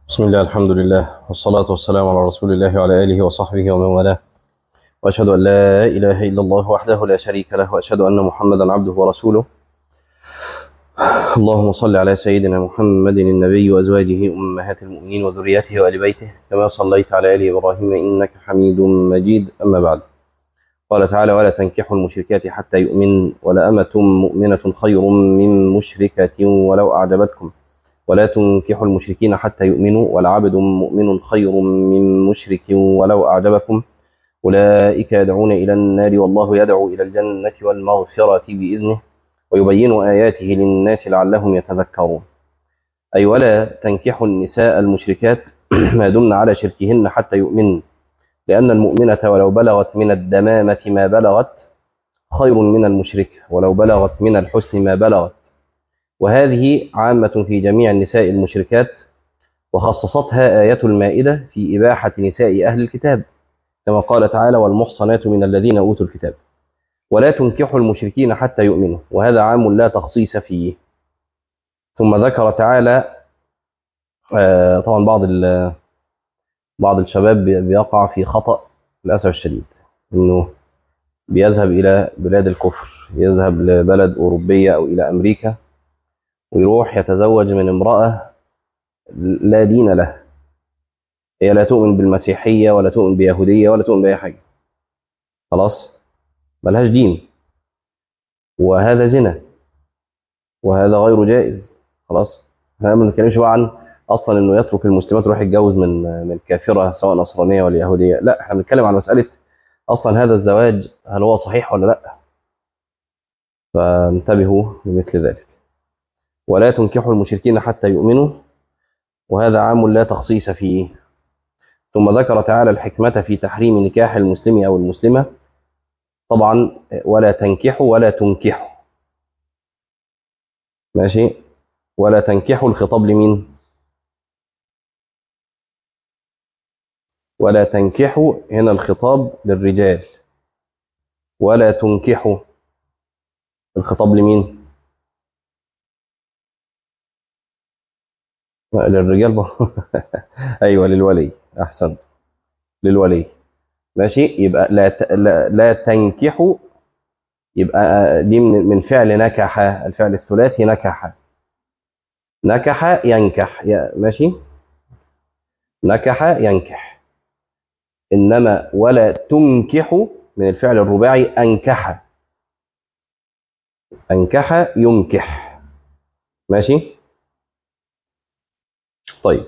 بسم الله الحمد لله والصلاة والسلام على رسول الله وعلى آله وصحبه ومن والاه وأشهد أن لا إله إلا الله وحده لا شريك له وأشهد أن محمدا عبده ورسوله اللهم صل على سيدنا محمد النبي وأزواجه أمهات المؤمنين وذريته وآل بيته كما صليت على آل إبراهيم إنك حميد مجيد أما بعد قال تعالى ولا تنكحوا المشركات حتى يؤمن ولأمة مؤمنة خير من مشركة ولو أعجبتكم ولا تنكحوا المشركين حتى يؤمنوا ولعبد مؤمن خير من مشرك ولو أعجبكم أولئك يدعون إلى النار والله يدعو إلى الجنة والمغفرة بإذنه ويبين آياته للناس لعلهم يتذكرون أي ولا تنكحوا النساء المشركات ما دمن على شركهن حتى يؤمن لأن المؤمنة ولو بلغت من الدمامة ما بلغت خير من المشركة ولو بلغت من الحسن ما بلغت وهذه عامة في جميع النساء المشركات وخصصتها آية المائدة في إباحة نساء أهل الكتاب كما قال تعالى والمحصنات من الذين أوتوا الكتاب ولا تنكحوا المشركين حتى يؤمنوا وهذا عام لا تخصيص فيه ثم ذكر تعالى آه طبعا بعض بعض الشباب بيقع في خطأ للأسف الشديد إنه بيذهب إلى بلاد الكفر يذهب لبلد أوروبية أو إلى أمريكا ويروح يتزوج من امرأة لا دين له هي لا تؤمن بالمسيحية ولا تؤمن بيهودية ولا تؤمن بأي حاجة خلاص ملهاش دين وهذا زنا وهذا غير جائز خلاص احنا ما بنتكلمش بقى عن اصلا انه يترك المسلمات ويروح يتجوز من من كافره سواء نصرانيه ولا يهوديه لا احنا بنتكلم عن مساله اصلا هذا الزواج هل هو صحيح ولا لا فانتبهوا لمثل ذلك ولا تنكحوا المشركين حتى يؤمنوا وهذا عام لا تخصيص فيه ثم ذكر تعالى الحكمة في تحريم نكاح المسلم أو المسلمة طبعا ولا تنكحوا ولا تنكحوا ماشي ولا تنكحوا الخطاب لمين ولا تنكحوا هنا الخطاب للرجال ولا تنكحوا الخطاب لمين للرجال بقى. ايوه للولي احسنت للولي ماشي يبقى لا ت... لا, لا تنكحوا يبقى دي من من فعل نكح الفعل الثلاثي نكح نكح ينكح يا ماشي نكح ينكح انما ولا تنكحوا من الفعل الرباعي انكح انكح ينكح ماشي طيب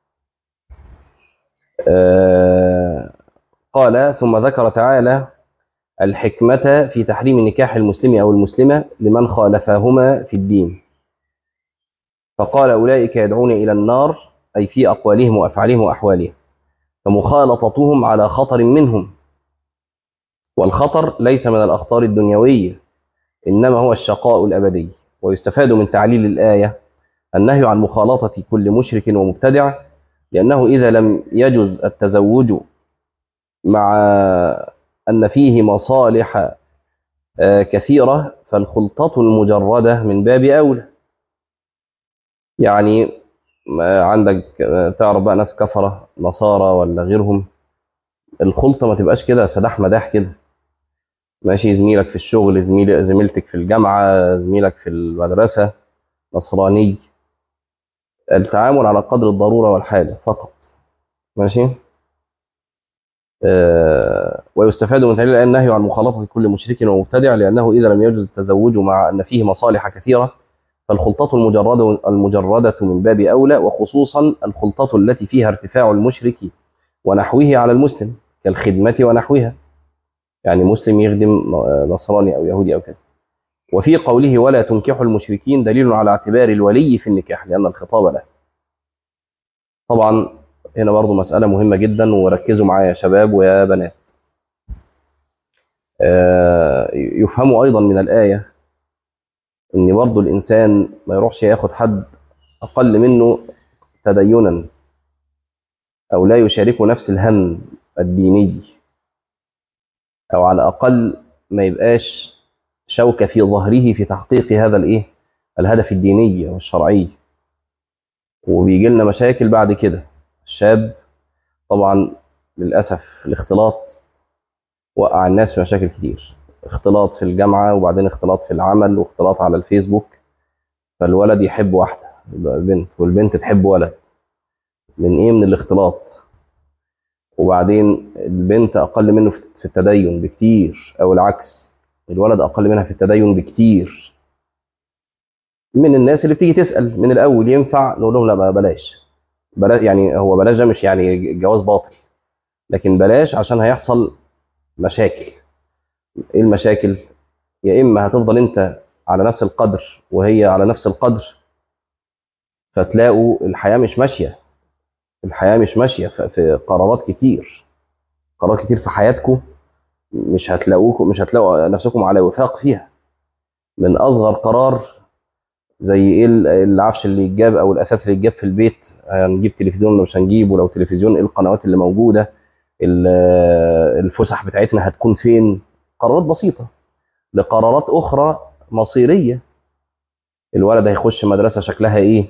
آه قال ثم ذكر تعالى الحكمة في تحريم نكاح المسلم أو المسلمة لمن خالفهما في الدين فقال أولئك يدعون إلى النار أي في أقوالهم وأفعالهم وأحوالهم فمخالطتهم على خطر منهم والخطر ليس من الأخطار الدنيوية إنما هو الشقاء الأبدي ويستفاد من تعليل الآية النهي عن مخالطة كل مشرك ومبتدع لأنه إذا لم يجز التزوج مع أن فيه مصالح كثيرة فالخلطة المجردة من باب أولى يعني عندك تعرف بقى ناس كفرة نصارى ولا غيرهم الخلطة ما تبقاش كده سداح مداح كده ماشي زميلك في الشغل زميل زميلتك في الجامعة زميلك في المدرسة نصراني التعامل على قدر الضرورة والحاجة فقط ماشي آه ويستفاد من تعليل النهي عن مخالطة كل مشرك ومبتدع لأنه إذا لم يجوز التزوج مع أن فيه مصالح كثيرة فالخلطة المجردة, المجردة من باب أولى وخصوصا الخلطة التي فيها ارتفاع المشرك ونحوه على المسلم كالخدمة ونحوها يعني مسلم يخدم نصراني أو يهودي أو كذا وفي قوله ولا تنكحوا المشركين دليل على اعتبار الولي في النكاح لأن الخطاب له طبعا هنا برضو مسألة مهمة جدا وركزوا معايا يا شباب ويا بنات يفهم أيضا من الآية أن برضو الإنسان ما يروحش ياخد حد أقل منه تدينا أو لا يشارك نفس الهم الديني أو على الأقل ما يبقاش شوكة في ظهره في تحقيق هذا الإيه الهدف الديني والشرعي وبيجي لنا مشاكل بعد كده الشاب طبعا للاسف الاختلاط وقع الناس في مشاكل كتير اختلاط في الجامعه وبعدين اختلاط في العمل واختلاط على الفيسبوك فالولد يحب واحده يبقى بنت والبنت تحب ولد من ايه من الاختلاط وبعدين البنت اقل منه في التدين بكتير او العكس الولد اقل منها في التدين بكتير من الناس اللي بتيجي تسال من الاول ينفع نقول لهم لا بلاش بلاش يعني هو بلاش ده مش يعني جواز باطل لكن بلاش عشان هيحصل مشاكل ايه المشاكل يا اما هتفضل انت على نفس القدر وهي على نفس القدر فتلاقوا الحياه مش ماشيه الحياه مش ماشيه في قرارات كتير قرارات كتير في حياتكم مش هتلاقوكم مش هتلاقوا نفسكم على وفاق فيها من اصغر قرار زي ايه العفش اللي يتجاب او الاثاث اللي يتجاب في البيت هنجيب تلفزيون ولا مش هنجيب ولو تلفزيون ايه القنوات اللي موجوده الفسح بتاعتنا هتكون فين قرارات بسيطه لقرارات اخرى مصيريه الولد هيخش مدرسه شكلها ايه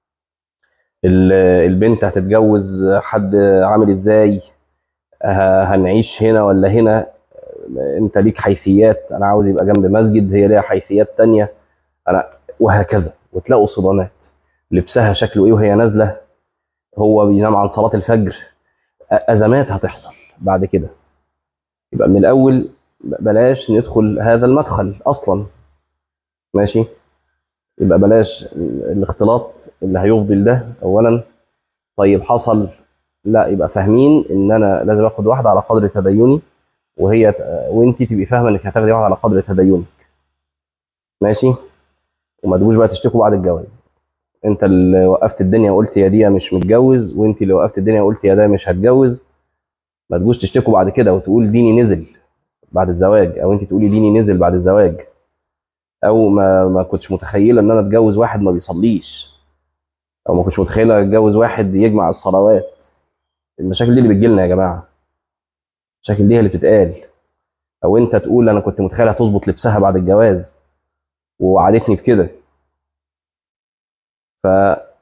البنت هتتجوز حد عامل ازاي هنعيش هنا ولا هنا انت ليك حيثيات انا عاوز يبقى جنب مسجد هي ليها حيثيات تانية انا وهكذا وتلاقوا صدامات لبسها شكله ايه وهي نازله هو بينام عن صلاه الفجر ازمات هتحصل بعد كده يبقى من الاول بلاش ندخل هذا المدخل اصلا ماشي يبقى بلاش الاختلاط اللي هيفضي ده اولا طيب حصل لا يبقى فاهمين ان انا لازم اخد واحده على قدر تديني وهي وانت تبقي فاهمه انك هتاخدي واحده على قدر تدينك ماشي وما تجوش بقى تشتكوا بعد الجواز انت اللي وقفت الدنيا وقلت يا دي مش متجوز وانت اللي وقفت الدنيا وقلت يا ده مش هتجوز ما تجوش تشتكوا بعد كده وتقول ديني نزل بعد الزواج او انت تقولي ديني نزل بعد الزواج او ما ما كنتش متخيله ان انا اتجوز واحد ما بيصليش او ما كنتش متخيله اتجوز واحد يجمع الصلوات المشاكل دي اللي بتجيلنا يا جماعه المشاكل دي اللي بتتقال او انت تقول انا كنت متخيله تظبط لبسها بعد الجواز ووعدتني بكده ف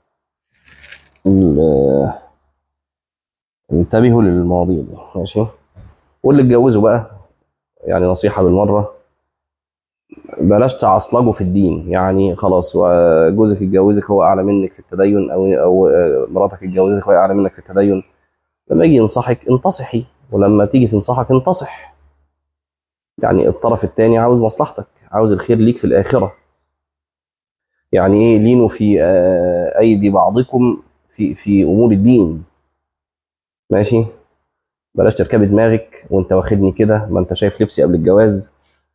انتبهوا للمواضيع دي ماشي واللي اتجوزوا بقى يعني نصيحه بالمره بلاش تعصلجوا في الدين يعني خلاص جوزك اتجوزك هو اعلى منك في التدين او او مراتك اتجوزك هو اعلى منك في التدين لما يجي ينصحك انتصحي ولما تيجي تنصحك انتصح يعني الطرف الثاني عاوز مصلحتك عاوز الخير ليك في الاخره يعني ايه لينوا في ايدي بعضكم في في امور الدين ماشي بلاش تركبي دماغك وانت واخدني كده ما انت شايف لبسي قبل الجواز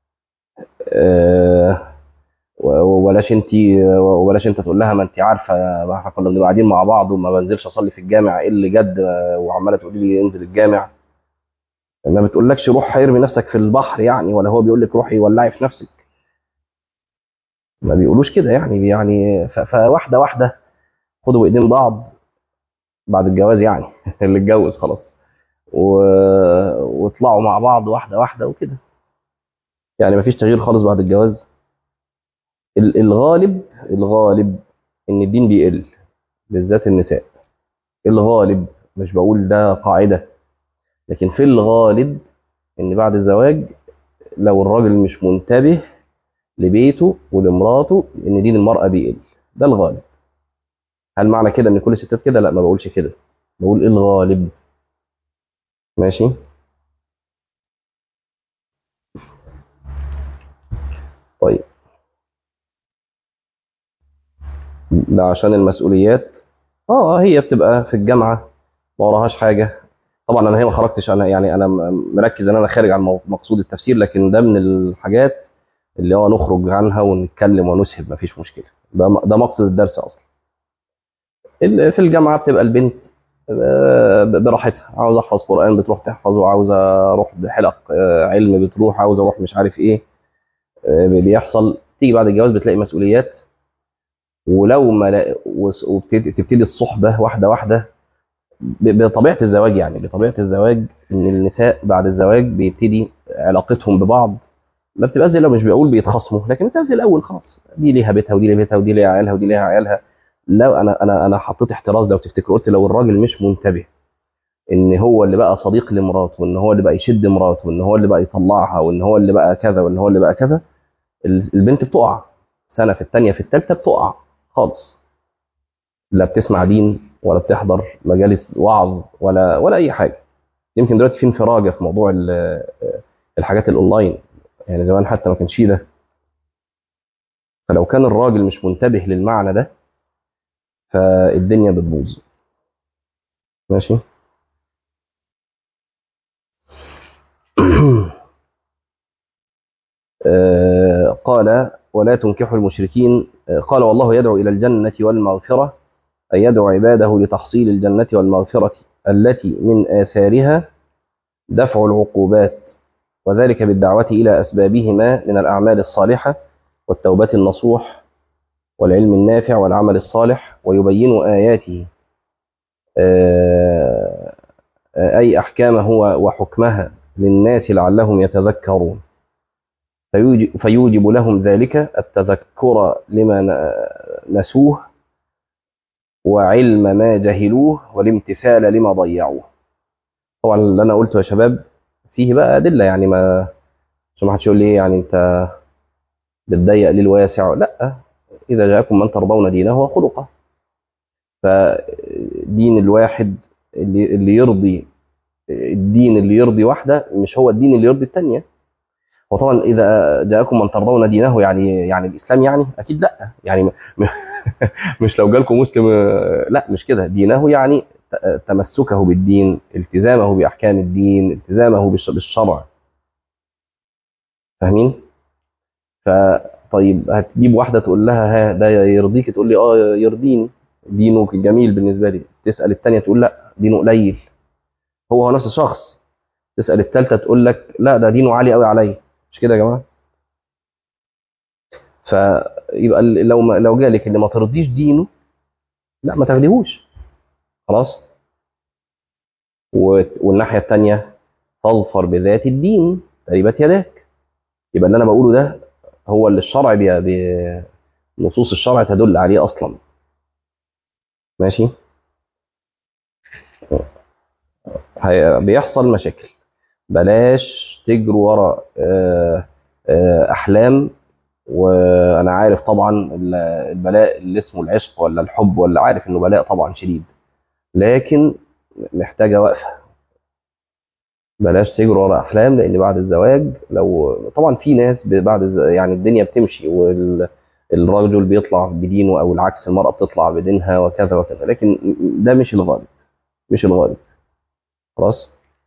أه وبلاش انت وبلاش انت تقول لها ما انت عارفه احنا كنا بنبقى قاعدين مع بعض وما بنزلش اصلي في الجامع ايه اللي جد وعماله تقولي لي انزل الجامع ما بتقولكش روح ارمي نفسك في البحر يعني ولا هو بيقول لك روحي ولعي في نفسك ما بيقولوش كده يعني يعني فواحده واحده خدوا بايدين بعض بعد الجواز يعني اللي اتجوز خلاص و... واطلعوا مع بعض واحده واحده وكده يعني مفيش تغيير خالص بعد الجواز الغالب الغالب ان الدين بيقل بالذات النساء الغالب مش بقول ده قاعده لكن في الغالب ان بعد الزواج لو الراجل مش منتبه لبيته ولمراته ان دين المراه بيقل ده الغالب هل معنى كده ان كل الستات كده لا ما بقولش كده بقول الغالب ماشي طيب ده عشان المسؤوليات اه هي بتبقى في الجامعه ما وراهاش حاجه طبعا انا هي ما خرجتش انا يعني انا مركز ان انا خارج عن مقصود التفسير لكن ده من الحاجات اللي هو نخرج عنها ونتكلم ونسهب ما فيش مشكله ده ده مقصد الدرس اصلا في الجامعه بتبقى البنت براحتها عاوزه احفظ قران بتروح تحفظ وعاوزه اروح حلق علم بتروح عاوزه اروح مش عارف ايه بيحصل تيجي بعد الجواز بتلاقي مسؤوليات ولو ما وتبتدي الصحبه واحده واحده بطبيعه الزواج يعني بطبيعه الزواج ان النساء بعد الزواج بيبتدي علاقتهم ببعض ما بتبقاش زي لو مش بقول بيتخاصموا لكن بتبقى زي الاول خلاص دي ليها بيتها ودي ليها بيتها ودي ليها عيالها ودي ليها عيالها لو انا انا انا حطيت احتراز لو تفتكروا قلت لو الراجل مش منتبه ان هو اللي بقى صديق لمراته وان هو اللي بقى يشد مراته وان هو اللي بقى يطلعها وان هو اللي بقى كذا وان هو اللي بقى كذا ال- البنت بتقع سنه في الثانيه في الثالثه بتقع خالص لا بتسمع دين ولا بتحضر مجالس وعظ ولا ولا اي حاجه يمكن دلوقتي في انفراجه في موضوع ال- الحاجات الاونلاين يعني زمان حتى ما كانش ده فلو كان الراجل مش منتبه للمعنى ده فالدنيا بتبوظ ماشي آه، قال ولا تنكحوا المشركين آه، قال والله يدعو إلى الجنة والمغفرة أي يدعو عباده لتحصيل الجنة والمغفرة التي من آثارها دفع العقوبات وذلك بالدعوة إلى أسبابهما من الأعمال الصالحة والتوبة النصوح والعلم النافع والعمل الصالح ويبين آياته آه، آه، أي أحكامه وحكمها للناس لعلهم يتذكرون فيوجب, فيوجب لهم ذلك التذكر لما ن- نسوه وعلم ما جهلوه والامتثال لما ضيعوه طبعا اللي انا قلته يا شباب فيه بقى ادله يعني ما عشان ما حدش يقول لي إيه يعني انت بتضيق ليه الواسع لا اذا جاءكم من ترضون دينه وخلقه فدين الواحد اللي اللي يرضي الدين اللي يرضي واحده مش هو الدين اللي يرضي الثانيه هو طبعا اذا جاءكم من ترضون دينه يعني يعني الاسلام يعني اكيد لا يعني م- مش لو جالكم مسلم آه، لا مش كده دينه يعني ت- تمسكه بالدين التزامه باحكام الدين التزامه بالش- بالشرع فاهمين فطيب هتجيب واحده تقول لها ها ده يرضيك تقول لي اه يرضيني دينه جميل بالنسبه لي تسال الثانيه تقول لا دينه قليل هو هو نفس الشخص تسال الثالثه تقول لك لا ده دينه عالي قوي عليا مش كده يا جماعه فيبقى ال- لو ما لو جالك اللي ما ترضيش دينه لا ما تاخديهوش خلاص و- والناحيه الثانيه تظفر بذات الدين تربت يداك يبقى اللي انا بقوله ده هو اللي الشرع بي... بي... نصوص الشرع تدل عليه اصلا ماشي هي... بيحصل مشاكل بلاش تجروا ورا آه، آه، احلام وانا عارف طبعا ال- البلاء اللي اسمه العشق ولا الحب ولا عارف انه بلاء طبعا شديد لكن محتاجه وقفه بلاش تجروا ورا احلام لان بعد الزواج لو طبعا في ناس ب- بعد الز... يعني الدنيا بتمشي والرجل بيطلع بدينه او العكس المراه بتطلع بدينها وكذا وكذا لكن ده مش الغالب مش الغالب خلاص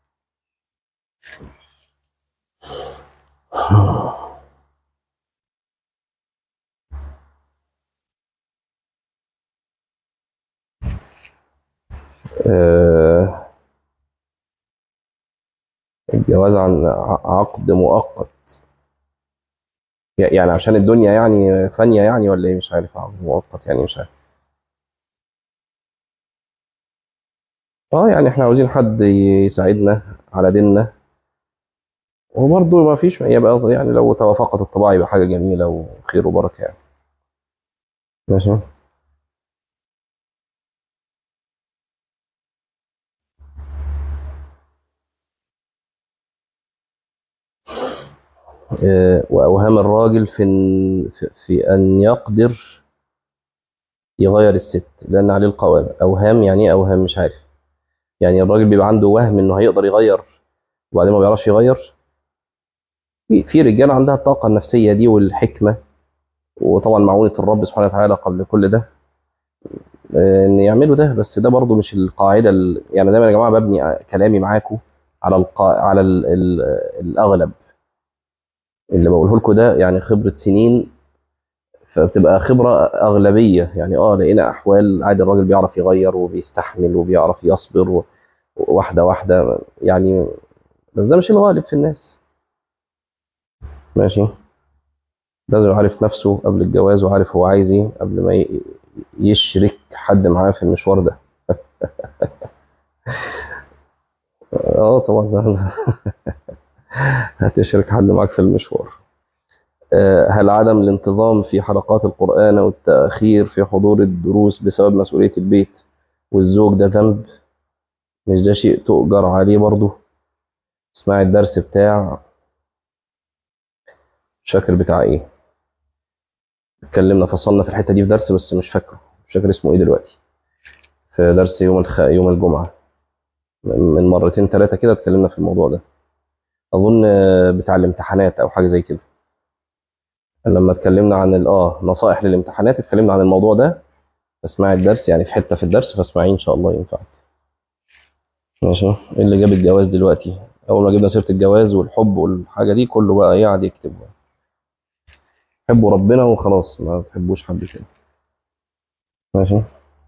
آه، الجواز عن ع- عقد مؤقت يعني عشان الدنيا يعني فانية يعني ولا ايه مش عارف عقد مؤقت يعني مش عارف اه يعني احنا عاوزين حد يساعدنا على ديننا وبرضه ما فيش يبقى يعني لو توافقت الطباع يبقى حاجة جميلة وخير وبركة يعني ماشي آه، وأوهام الراجل في إن- في- في أن يقدر يغير الست لأن عليه القوامة أوهام يعني إيه أوهام مش عارف يعني الراجل بيبقى عنده وهم إنه هيقدر يغير وبعدين ما بيعرفش يغير في في رجال عندها الطاقة النفسية دي والحكمة وطبعا معونة الرب سبحانه وتعالى قبل كل ده آه، ان يعملوا ده بس ده برضو مش القاعده ال... يعني دايما يا جماعه ببني كلامي معاكم على القا... على ال... ال... الاغلب اللي بقوله لكم ده يعني خبره سنين فبتبقى خبره اغلبيه يعني اه لقينا احوال عادي الراجل بيعرف يغير وبيستحمل وبيعرف يصبر و... واحده واحده يعني بس ده مش الغالب في الناس ماشي لازم يعرف نفسه قبل الجواز وعارف هو عايز ايه قبل ما ي... يشرك حد معاه في المشوار ده اه طبعا هتشرك حد معاك في المشوار آه، هل عدم الانتظام في حلقات القرآن والتأخير في حضور الدروس بسبب مسؤولية البيت والزوج ده ذنب مش ده شيء تؤجر عليه برضه اسمعي الدرس بتاع مش فاكر بتاع ايه اتكلمنا فصلنا في الحتة دي في درس بس مش فاكره مش فاكر اسمه ايه دلوقتي في درس يوم الخ... يوم الجمعة من مرتين ثلاثة كده اتكلمنا في الموضوع ده أظن آه، بتاع الامتحانات أو حاجة زي كده لما اتكلمنا عن ال- اه نصائح للامتحانات اتكلمنا عن الموضوع ده فاسمعي الدرس يعني في حتة في الدرس فاسمعيه إن شاء الله ينفعك ماشي ايه اللي جاب الجواز دلوقتي أول ما جبنا سيرة الجواز والحب والحاجة دي كله بقى يقعد يكتب حبوا ربنا وخلاص ما تحبوش حد كده ماشي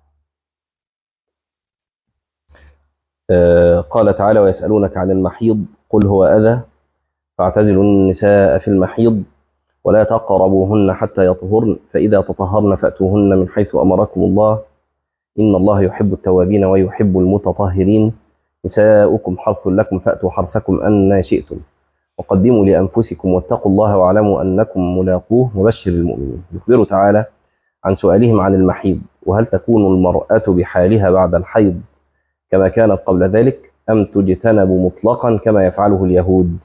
آه قال تعالى ويسألونك عن المحيض قل هو أذى فاعتزلوا النساء في المحيض ولا تقربوهن حتى يطهرن فإذا تطهرن فأتوهن من حيث أمركم الله إن الله يحب التوابين ويحب المتطهرين نساؤكم حرث لكم فأتوا حرثكم أن شئتم وقدموا لأنفسكم واتقوا الله واعلموا أنكم ملاقوه وبشر المؤمنين يخبر تعالى عن سؤالهم عن المحيض وهل تكون المرأة بحالها بعد الحيض كما كانت قبل ذلك أم تجتنب مطلقا كما يفعله اليهود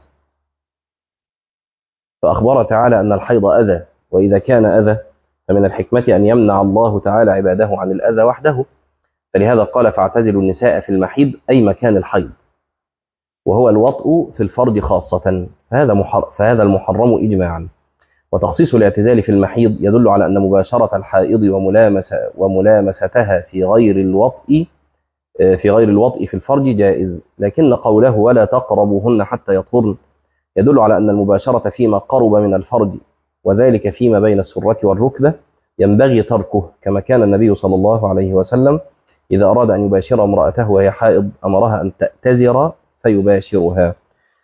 فأخبر تعالى أن الحيض أذى وإذا كان أذى فمن الحكمة أن يمنع الله تعالى عباده عن الأذى وحده فلهذا قال فاعتزلوا النساء في المحيض أي مكان الحيض وهو الوطء في الفرد خاصة فهذا, محر فهذا المحرم إجماعا وتخصيص الاعتزال في المحيض يدل على أن مباشرة الحائض وملامسة وملامستها في غير الوطء في غير الوطء في الفرج جائز لكن قوله ولا تقربوهن حتى يطهرن يدل على أن المباشرة فيما قرب من الفرج وذلك فيما بين السرة والركبة ينبغي تركه كما كان النبي صلى الله عليه وسلم إذا أراد أن يباشر امرأته وهي حائض أمرها أن تأتزر فيباشرها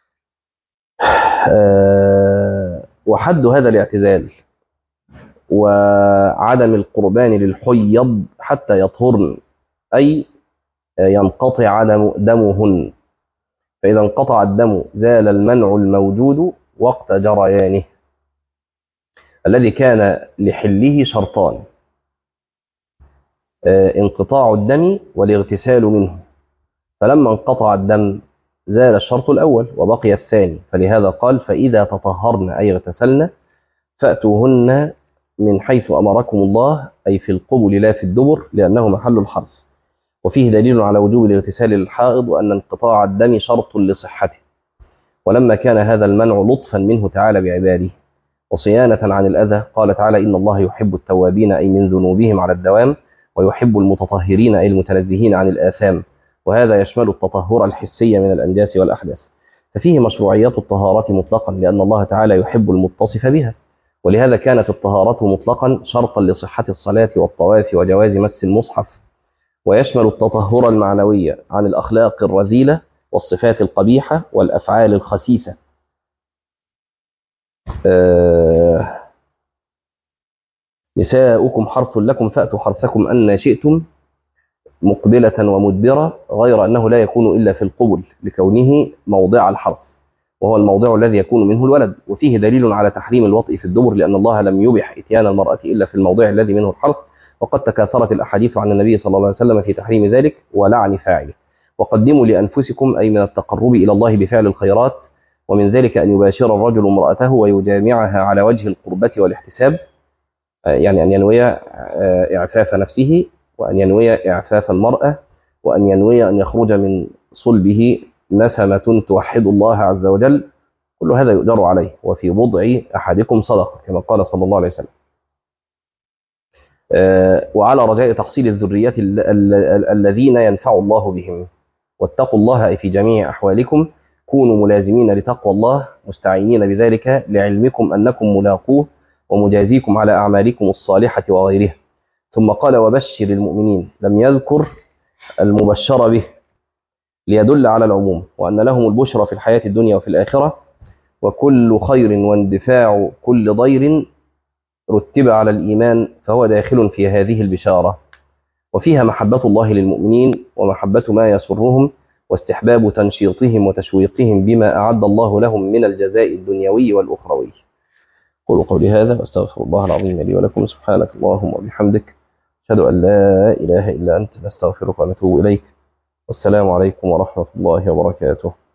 آه، وحد هذا الاعتزال وعدم القربان للحيض حتى يطهرن أي ينقطع عدم دمهن فإذا انقطع الدم زال المنع الموجود وقت جريانه الذي كان لحله شرطان آه، انقطاع الدم والاغتسال منه فلما انقطع الدم زال الشرط الأول وبقي الثاني فلهذا قال فإذا تطهرن أي اغتسلن فأتوهن من حيث أمركم الله أي في القبل لا في الدبر لأنه محل الحرث وفيه دليل على وجوب الاغتسال للحائض وأن انقطاع الدم شرط لصحته ولما كان هذا المنع لطفا منه تعالى بعباده وصيانة عن الأذى قال تعالى إن الله يحب التوابين أي من ذنوبهم على الدوام ويحب المتطهرين أي المتنزهين عن الآثام وهذا يشمل التطهر الحسي من الأنجاس والأحداث ففيه مشروعيات الطهارة مطلقا لأن الله تعالى يحب المتصف بها ولهذا كانت الطهارة مطلقا شرطا لصحة الصلاة والطواف وجواز مس المصحف ويشمل التطهر المعنوي عن الأخلاق الرذيلة والصفات القبيحة والأفعال الخسيسة آه نساؤكم حرث لكم فأتوا حرثكم أن شئتم مقبلة ومدبرة غير أنه لا يكون إلا في القبل لكونه موضع الحرث وهو الموضع الذي يكون منه الولد وفيه دليل على تحريم الوطء في الدبر لأن الله لم يبح إتيان المرأة إلا في الموضع الذي منه الحرث وقد تكاثرت الأحاديث عن النبي صلى الله عليه وسلم في تحريم ذلك ولعن فاعله وقدموا لأنفسكم أي من التقرب إلى الله بفعل الخيرات ومن ذلك أن يباشر الرجل امرأته ويجامعها على وجه القربة والاحتساب يعني أن ينوي إعفاف نفسه وأن ينوي إعفاف المرأة وأن ينوي أن يخرج من صلبه نسمة توحد الله عز وجل كل هذا يؤجر عليه وفي بضع أحدكم صدقة كما قال صلى الله عليه وسلم وعلى رجاء تحصيل الذريات الذين ينفع الله بهم واتقوا الله أي في جميع أحوالكم كونوا ملازمين لتقوى الله مستعينين بذلك لعلمكم أنكم ملاقوه ومجازيكم على أعمالكم الصالحة وغيرها ثم قال وبشر المؤمنين لم يذكر المبشر به ليدل على العموم وأن لهم البشرى في الحياة الدنيا وفي الآخرة وكل خير واندفاع كل ضير رتب على الإيمان فهو داخل في هذه البشارة وفيها محبة الله للمؤمنين ومحبة ما يسرهم واستحباب تنشيطهم وتشويقهم بما أعد الله لهم من الجزاء الدنيوي والأخروي قولوا قولي هذا واستغفر الله العظيم لي ولكم سبحانك اللهم وبحمدك أشهد أن لا إله إلا أنت نستغفرك ونتوب إليك والسلام عليكم ورحمة الله وبركاته